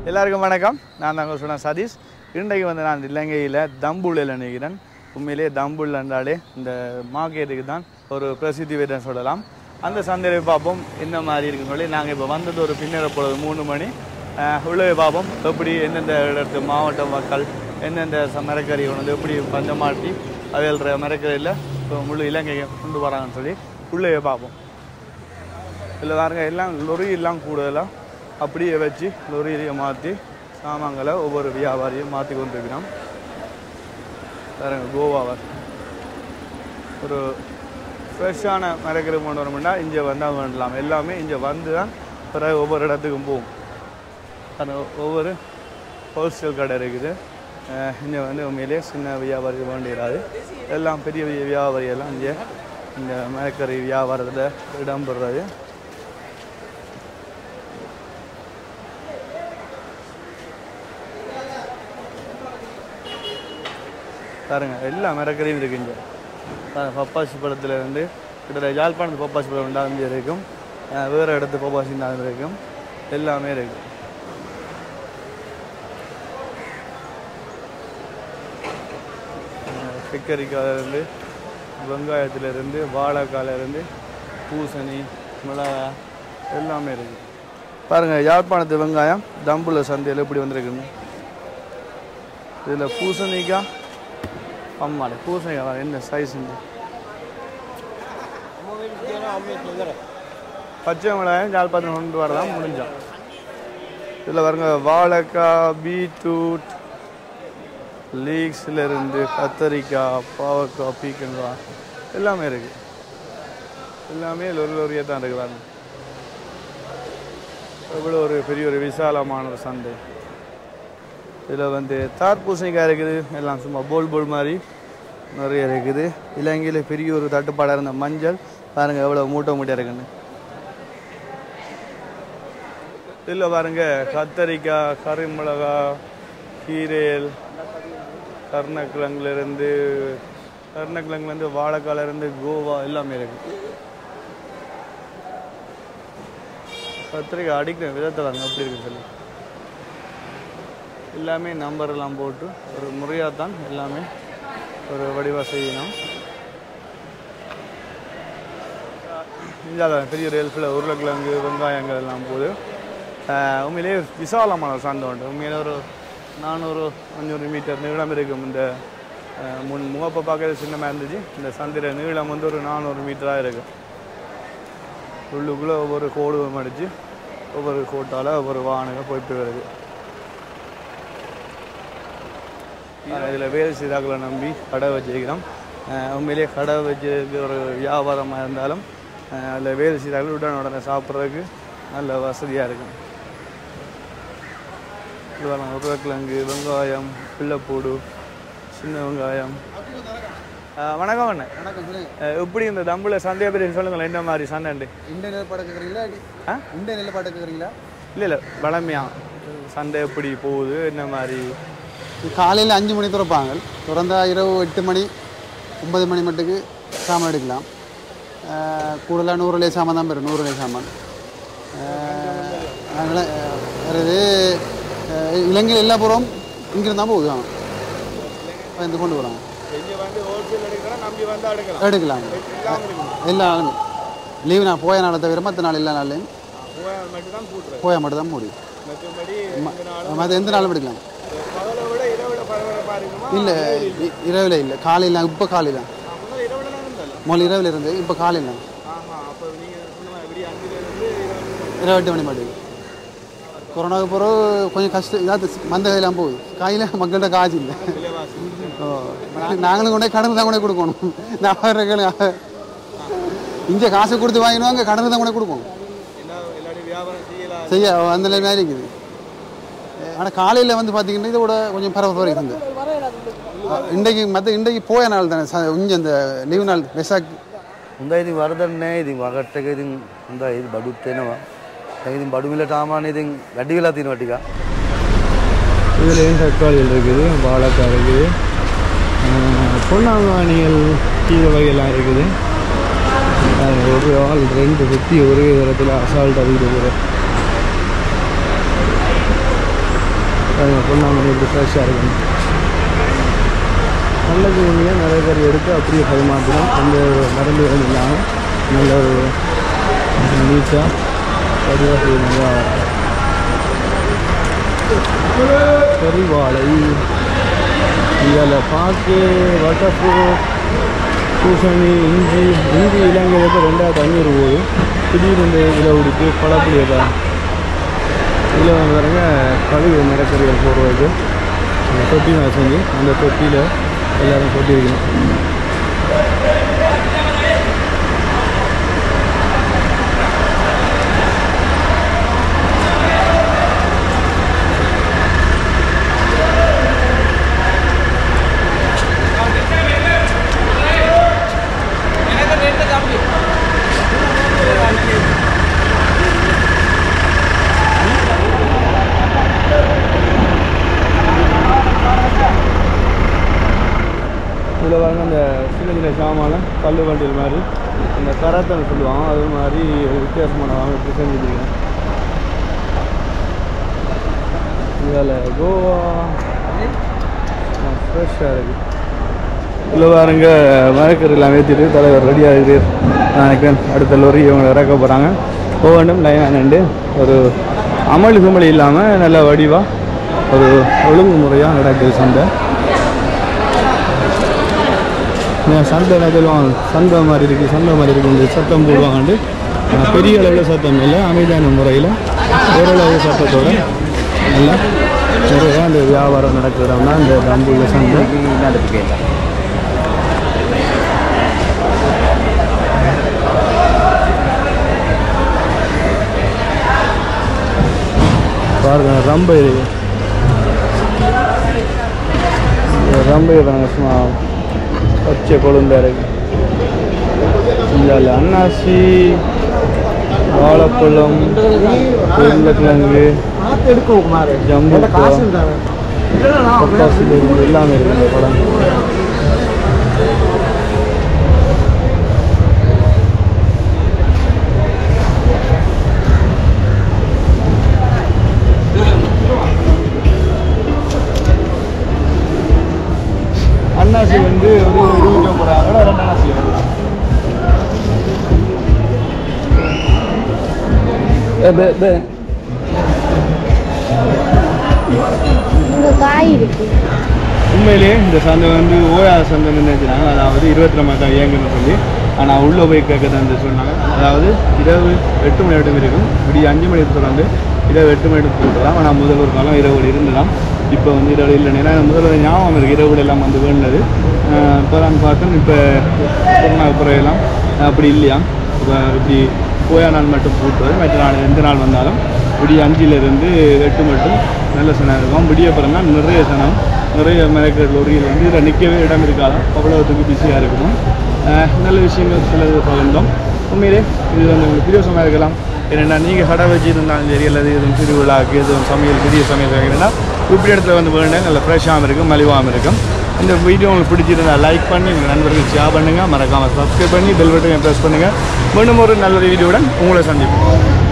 எல்லாருக்கும் வணக்கம் நான் தாங்க சொன்ன சதீஷ் இன்றைக்கு வந்து நான் இலங்கையில் தம்புள்ளில் நினைக்கிறேன் உண்மையிலே தம்புள் என்றாலே இந்த மார்க்கெட்டுக்கு தான் ஒரு பிரசித்தி வேதம் சொல்லலாம் அந்த சந்தையை பார்ப்போம் என்ன மாதிரி இருக்குன்னு சொல்லி நாங்கள் இப்போ வந்தது ஒரு பின்னர பொழுது மூணு மணி அஹ், உள்ளே பார்ப்போம் எப்படி எந்தெந்த இடத்து மாவட்ட மக்கள் எந்தெந்த ச- மரக்கறி கொண்டு வந்து எப்படி பஞ்சமாட்டி அவையல்ற மரக்கறியில் இப்போ முழு இலங்கையை கொண்டு வராங்கன்னு சொல்லி உள்ளே பார்ப்போம் இதில் பாருங்க எல்லாம் லொரி எல்லாம் கூடுதலாக அப்படியே வச்சு லொரியிலேயே மாற்றி சாமான்களை ஒவ்வொரு வியாபாரியும் மாற்றி கொண்டிருக்கிறோம் பாருங்க கோவாவை ஒரு ஃப்ரெஷ்ஷான மரக்கறி கொண்டு வரணும்னா இங்கே வந்தால் வேண்டலாம் எல்லாமே இங்கே வந்து தான் பிறகு ஒவ்வொரு இடத்துக்கும் போகும் அது ஒவ்வொரு ஹோல்சேல் கடை இருக்குது அஹ் இங்கே வந்து உண்மையிலே சின்ன வியாபாரி வேண்டியராது எல்லாம் பெரிய பெரிய வியாபாரி எல்லாம் இங்கே இந்த மரக்கறி வியாபாரத்தில் இடம்பெறுறது பாருங்க எல்லா மரக்கறியும் இருக்கு இங்கே பாருங்க பப்பாசி பழத்துல இருந்து கிட்ட யாழ்ப்பாணத்து பப்பாசி பழம் உண்டாந்து இருக்கும் அஹ் வேறு இடத்து பப்பாசி உண்டாந்து இருக்கும் எல்லாமே இருக்கு பிக்கரிக்காயிலேருந்து வெங்காயத்துலேருந்து வாழைக்காயிலேருந்து பூசணி மிளகா எல்லாமே இருக்குது பாருங்கள் யாழ்ப்பாணத்து வெங்காயம் தம்புல சந்தையில் எப்படி வந்திருக்குன்னு இதில் பூசணிக்காய் அம்மாடு பூசணிக்காய் பாருங்க, என்ன சைஸ் பச்சை மிளகாயம் யாழ்ப்பாணத்தில் கொண்டு வரதான் முடிஞ்சோம் இதில் பாருங்க வாழைக்காய் பீட்ரூட் லீக்ஸில் இருந்து கத்தரிக்காய் பாவக்காய் பீக்கங்காய் எல்லாமே இருக்கு எல்லாமே லொரி லொரியாக தான் இருக்கு பாருங்க எவ்வளோ ஒரு பெரிய ஒரு விசாலமான ஒரு சந்தை இதில் வந்து தார் பூசணிக்காய் இருக்குது எல்லாம் சும்மா போல் போல் மாதிரி நிறைய இருக்குது இலங்கையில் பெரிய ஒரு தட்டுப்பாடாக இருந்த மஞ்சள் பாருங்க எவ்வளோ மூட்டை மூட்டையாக இருக்குன்னு இதில் பாருங்க கத்தரிக்காய் கறிமிளகாய் கீரைல் கருணக்கிழங்குலேருந்து கருணக்கிழங்குலேருந்து வாழைக்காயிலேருந்து கோவா எல்லாமே இருக்கு கத்திரிக்காய் அடிக்கிற விதத்தை பாருங்க எப்படி இருக்குன்னு சொல்லி எல்லாமே நம்பர் எல்லாம் போட்டு ஒரு முறையாக தான் எல்லாமே ஒரு வடிவாக செய்யணும் இந்தியாவில் பெரிய ஒரு ஹெல்ப்பில் உருளைக்கிழங்கு வெங்காயங்கள் எல்லாம் போது ஆஹ் உண்மையிலேயே விசாலமான ஒரு சந்தை உண்டு உண்மையிலே ஒரு நானூறு அஞ்சூறு மீட்டர் நீளம் இருக்கும் இந்த ஆஹ் முன் முகப்பை பார்க்கறது சின்னமாக இருந்துச்சு இந்த சந்தையில் நீளம் வந்து ஒரு நானூறு மீட்டராக இருக்கும் உள்ளுக்குள்ளே ஒவ்வொரு கோடு அடித்து ஒவ்வொரு கோட்டால் ஒவ்வொரு வாகனங்கள் போயிட்டு வருது இதில் வேறு சீதாக்களை நம்பி கடை வச்சிருக்கிறோம் அஹ் உண்மையிலேயே கடை வச்சு ஒரு வியாபாரமாக இருந்தாலும் அதில் வேறு சீதாக்கள் உடனே உடனே சாப்பிட்றதுக்கு நல்ல வசதியாக இருக்கும் இது பாருங்க, உருளைக்கிழங்கு வெங்காயம் பிள்ளைப்பூடு சின்ன வெங்காயம் அஹ் வணக்கம் அண்ணன் வணக்கம் சொல்லுங்க அஹ் எப்படி இந்த தம்புல சந்தையை பற்றி சொல்லுங்களேன் என்ன மாதிரி சந்தைண்டு இந்திய நிலப்பாடு கேட்குறீங்களா ஆ இந்திய நிலப்பாடு கேட்குறீங்களா இல்லை இல்லை வளமையா சந்தை எப்படி போகுது என்ன மாதிரி காலையில் அஞ்சு மணி திறப்பாங்க திறந்தா இரவு எட்டு மணி ஒன்பது மணி மட்டுக்கு சாமான் எடுக்கலாம் ஆஹ் கூடுதலாக நூறு லே சாமான் தான் பெறும் நூறு லே சாமான் அதனால் வேறு இலங்கையில் எல்லா புறம் இங்கிருந்து தான் போகுது ஆமாம் வந்து கொண்டு போகிறாங்க இங்கே வந்து ஹோல்சேல் எடுக்கிறோம் நம்பி வந்து எடுக்கலாம் எடுக்கலாம் எல்லா லீவு நான் போய நாளை தவிர மற்ற நாள் எல்லா நாள்லையும் மட்டும் தான் கூட்டுறது போய மட்டும் தான் முடியும் மற்றபடி மற்ற எந்த நாளும் எடுக்கலாம் பகலை விட இரவிட பரபரப்பாக இருக்குமா இல்லை இரவில் இல்லை காலையில் இப்போ காலையில் முதல்ல இரவுல தான் இருந்தாலும் முதல்ல இரவில் இருந்து இப்போ காலையில் ஆஹா அப்போ நீங்கள் சொன்ன எப்படி அஞ்சுலேருந்து இருபது எட்டு மணி மாட்டேங்குது கொரோனாவுக்கு பிறகு கொஞ்சம் கஷ்டம் இதாக மந்த கையெல்லாம் போகுது காயில் மக்கள்கிட்ட காசு இல்லை விலைவாசி ஓ நாங்களும் கொண்டே கடன் தான் கூட கொடுக்கணும் நான் இங்கே காசு கொடுத்து வாங்கிடுவாங்க கடன் தான் கூட கொடுக்கணும் என்ன எல்லாரும் வியாபாரம் செய்யலாம் செய்ய அந்த மாதிரி இருக்குது ஆனால் காலையில் வந்து பார்த்தீங்கன்னா இதை விட கொஞ்சம் பரபரப்பாக இருக்குது இன்றைக்கு மற்ற இன்றைக்கு போய நாள் தானே ச- இங்கே இந்த லீவு நாள் வெசாக் හොඳයි ඉතින් වරදක් නැහැ ඉතින් වගට් එක ඉතින් හොඳයි ඉතින් බඩුත් එනවා දැන් ඉතින් බඩු මිල තාමාන ඉතින් වැඩි වෙලා තියෙනවා ටිකක් இதுலேயும் தக்காளிகள் இருக்குது வாழைக்காய் இருக்குது பொன்னாங்கானிகள் கீரை வகையெல்லாம் இருக்குது அஹ் ஒரு ஆள் ரெண்டு சுற்றி ஒரே இடத்துல அசால்ட் அடிக்கிற பொண்ணாமணி இப்படி ஃப்ரெஷ்ஷாக இருக்கும் நல்ல மீனியாக நிறைய பேர் எடுத்து அப்படியே பரிமாற்றலாம் அந்த மருந்துகள் இல்லாமல் நல்ல ஒரு நீட்டாக பதிவாக செய்யணுங்க கறிவாழை இதில் பாக்கு வட்டப்பு பூசணி இஞ்சி இஞ்சி இலங்கையில் ரெண்டாயிரத்து ஐநூறு போகுது திடீர்னு இந்த இதில் உடுத்து பழப்புளியதா இதில் வந்து பாருங்க கழுகு நிறக்கறிகள் போடுறது அந்த தொட்டி நான் செஞ்சு அந்த தொட்டியில் எல்லோரும் கொட்டி வைக்கணும் இதில் பாருங்க அந்த சின்ன சின்ன சாமான கல் வண்டியில் மாதிரி இந்த கராத்தனை சொல்லுவாங்க அது மாதிரி ஒரு வித்தியாசமான வாங்க இப்படி செஞ்சுருக்கேன் இதில் கோவா ஃப்ரெஷ்ஷாக இருக்குது இதில் பாருங்க மரக்கறிலாம் ஏற்றிட்டு தலைவர் ரெடியாக இருக்குது நான் நினைக்கிறேன் அடுத்த லொரி இவங்க இறக்க போகிறாங்க ஒவ்வொன்றும் லைனாக நின்று ஒரு அமளி குமளி இல்லாமல் நல்ல வடிவாக ஒரு ஒழுங்குமுறையாக நடக்குது சண்டை நான் சண்டை என்ன சொல்லுவாங்க சண்டை மாதிரி இருக்குது சண்டை மாதிரி இருக்குது சத்தம் போடுவாங்கண்டு ஆனா, பெரிய அளவில் சத்தம் இல்லை அமைதியான முறையில் ஓரளவு சத்தத்தோட நல்லா நிறைய அந்த வியாபாரம் நடக்கிற இடம் தான் இந்த தம்புள்ள சந்தை பாருங்க ரம்பை இருக்கு இந்த ரம்பை பாருங்க சும்மா பச்சை கொழுந்தா இருக்கு இதில் அன்னாசி வாழைப்பழம் உருளைக்கிழங்கு ஜம்பு பட்டாசு எல்லாமே இருக்கு இந்த பழம் அன்னாசி வந்து ஒரு இருபத்தி ஒன்பது ரெண்டு அன்னாசி வருது இங்க காய் இருக்கு உண்மையிலேயே இந்த சந்தை வந்து ஓயா சந்தைன்னு நினைச்சாங்க அதாவது இருபத்தி ரெண்டு தான் இயங்குன்னு சொல்லி ஆனால் உள்ளே போய் கேட்க தான் சொன்னாங்க அதாவது இரவு எட்டு மணி வரைக்கும் இருக்கும் இப்படி அஞ்சு மணி தொடர்ந்து இரவு எட்டு மணி போட்டுலாம் ஆனால் முதல் ஒரு காலம் இரவு இருந்துதான் இப்போ வந்து இரவு இல்லை ஏன்னா முதல்ல ஞாபகம் இருக்குது இரவு எல்லாம் வந்து வேண்டது இப்போ நான் பார்த்தேன் இப்போ கொரோனா குறையெல்லாம் அப்படி இல்லையா இப்போ இப்படி போயா நாள் மட்டும் போட்டுவது மற்ற நாள் எந்த நாள் வந்தாலும் விடிய அஞ்சிலிருந்து எட்டு மட்டும் நல்ல சனம் இருக்கும் விடிய பிறந்தா நிறைய சனம் நிறைய மெனக்கெட் லொரியில் வந்து இதில் நிற்கவே இடம் இருக்காது அவ்வளோத்துக்கு பிஸியாக இருக்கணும் அஹ் நல்ல விஷயங்கள் சிலது பகிர்ந்தோம் உண்மையிலே இது வந்து உங்களுக்கு பிரியோசமாக இருக்கலாம் ஏன்னா நீங்கள் கடை வச்சுருந்தாலும் சரி அல்லது எதுவும் திருவிழாக்கு எதுவும் சமையல் பெரிய சமையல் வைக்கிறீங்கன்னா இப்படி இடத்துல வந்து வேண்டாம் நல்ல ஃப்ரெஷ்ஷாகவும் இருக்கும் மலிவாகவும் இருக்கும் இந்த வீடியோ உங்களுக்கு பிடிச்சிருந்தா லைக் பண்ணி உங்கள் நண்பர்களுக்கு ஷேர் பண்ணுங்கள் மறக்காமல் சப்ஸ்கிரைப் பண்ணி பெல் பட்டனை ப்ரெஸ் பண்ணுங்கள் மீண்டும் ஒரு நல்ல வீடியோவுடன் உங்களை சந்திப்போம்